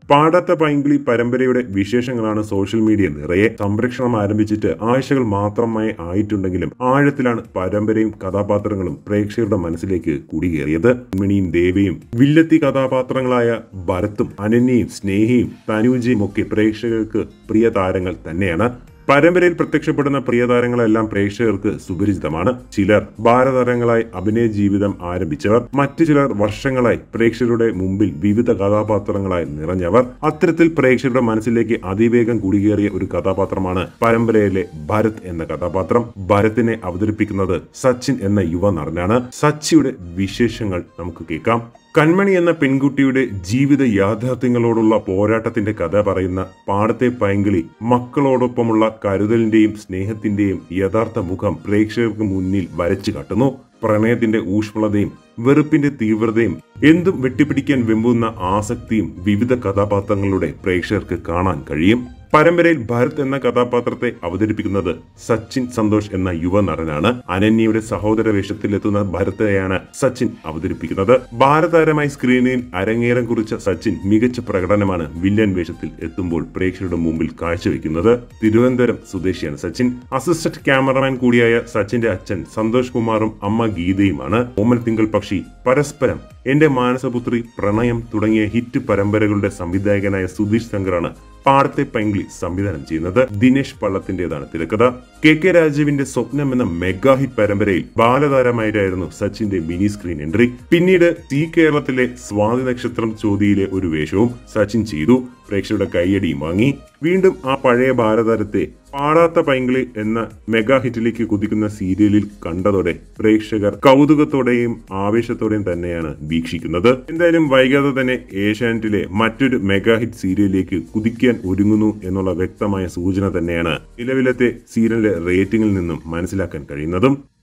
പാടാത്ത പൈങ്കിളി പരമ്പരയുടെ വിശേഷങ്ങളാണ് social media നിറയെ സംരക്ഷണം ആരംഭിച്ചിട്ട് ആഴ്ചകൾ മാത്രമായി ആയിട്ടുണ്ടെങ്കിലും ആഴത്തിലാണ് പരമ്പരയും കഥാപാത്രങ്ങളും പ്രേക്ഷകരുടെ മനസ്സിലേക്ക് കുടികേറിയത് മിണിയും ദേവയും വില്ലത്തി കഥാപാത്രങ്ങളായ ഭരത്തും അനന്യയും സ്നേഹിയും തനൂജയും ഒക്കെ പ്രേക്ഷകർക്ക് പ്രിയ താരങ്ങൾ തന്നെയാണ് പരമ്പരയിൽ പ്രത്യക്ഷപ്പെടുന്ന പ്രിയതാരങ്ങളെല്ലാം പ്രേക്ഷകർക്ക് സുപരിചിതമാണ് ചിലർ ഭാരതാരങ്ങളായി അഭിനയ ജീവിതം ആരംഭിച്ചവർ മറ്റു ചിലർ വർഷങ്ങളായി പ്രേക്ഷകരുടെ മുമ്പിൽ വിവിധ കഥാപാത്രങ്ങളായി നിറഞ്ഞവർ അത്തരത്തിൽ പ്രേക്ഷകരുടെ മനസ്സിലേക്ക് അതിവേഗം കുടികേറിയ ഒരു കഥാപാത്രമാണ് പരമ്പരയിലെ ഭരത് എന്ന കഥാപാത്രം ഭരത്തിനെ അവതരിപ്പിക്കുന്നത് സച്ചിൻ എന്ന യുവ നടനാണ് സച്ചിയുടെ വിശേഷങ്ങൾ നമുക്ക് കേൾക്കാം കൺമണി എന്ന പെൺകുട്ടിയുടെ ജീവിത യാഥാർത്ഥ്യങ്ങളോടുള്ള പോരാട്ടത്തിന്റെ കഥ പറയുന്ന പാടത്തെ പൈങ്കിളി മക്കളോടൊപ്പമുള്ള കരുതലിന്റെയും സ്നേഹത്തിന്റെയും യഥാർത്ഥ മുഖം പ്രേക്ഷകർക്ക് മുന്നിൽ വരച്ചു കാട്ടുന്നു പ്രണയത്തിന്റെ ഊഷ്മളതയും വെറുപ്പിന്റെ തീവ്രതയും എന്തും വെട്ടിപ്പിടിക്കാൻ വെമ്പുന്ന ആസക്തിയും വിവിധ കഥാപാത്രങ്ങളുടെ പ്രേക്ഷകർക്ക് കാണാൻ കഴിയും പരമ്പരയിൽ ഭരത് എന്ന കഥാപാത്രത്തെ അവതരിപ്പിക്കുന്നത് സച്ചിൻ സന്തോഷ് എന്ന യുവ നടനാണ് അനന്യയുടെ സഹോദര വേഷത്തിലെത്തുന്ന ഭരതയെയാണ് സച്ചിൻ അവതരിപ്പിക്കുന്നത് ഭാരതാരമായി സ്ക്രീനിൽ അരങ്ങേറം കുറിച്ച സച്ചിൻ മികച്ച പ്രകടനമാണ് വില്ലൻ വേഷത്തിൽ എത്തുമ്പോൾ പ്രേക്ഷകരുടെ മുമ്പിൽ കാഴ്ചവെക്കുന്നത് തിരുവനന്തപുരം സ്വദേശിയാണ് സച്ചിൻ അസിസ്റ്റന്റ് ക്യാമറമാൻ കൂടിയായ സച്ചിന്റെ അച്ഛൻ സന്തോഷ് കുമാറും അമ്മ ഗീതയുമാണ് ഓമൽ തിങ്കൾ പക്ഷി പരസ്പരം എന്റെ മാനസപുത്രി പ്രണയം തുടങ്ങിയ ഹിറ്റ് പരമ്പരകളുടെ സംവിധായകനായ സുധീഷ് ശങ്കറാണ് പാടത്തെ പൈങ്കിളി സംവിധാനം ചെയ്യുന്നത് ദിനേശ് പള്ളത്തിന്റേതാണ് തിരക്കഥ കെ കെ രാജീവിന്റെ സ്വപ്നം എന്ന മെഗാ ഹിറ്റ് പരമ്പരയിൽ ബാലതാരമായിട്ടായിരുന്നു സച്ചിന്റെ മിനി സ്ക്രീൻ എൻട്രി പിന്നീട് സി കേരളത്തിലെ സ്വാതി നക്ഷത്രം ചോതിയിലെ ഒരു വേഷവും സച്ചിൻ ചെയ്തു പ്രേക്ഷകരുടെ കൈയടിയും വാങ്ങി വീണ്ടും ആ പഴയ ഭാരതാരത്തെ പാടാത്ത പൈങ്കിളി എന്ന മെഗാ ഹിറ്റിലേക്ക് കുതിക്കുന്ന സീരിയലിൽ കണ്ടതോടെ പ്രേക്ഷകർ കൗതുകത്തോടെയും ആവേശത്തോടെയും തന്നെയാണ് വീക്ഷിക്കുന്നത് എന്തായാലും വൈകാതെ തന്നെ ഏഷ്യാനെറ്റിലെ മറ്റൊരു മെഗാ ഹിറ്റ് സീരിയലിലേക്ക് കുതിക്കാൻ ഒരുങ്ങുന്നു എന്നുള്ള വ്യക്തമായ സൂചന തന്നെയാണ് നിലവിലത്തെ സീരിയലിന്റെ റേറ്റിംഗിൽ നിന്നും മനസ്സിലാക്കാൻ കഴിയുന്നതും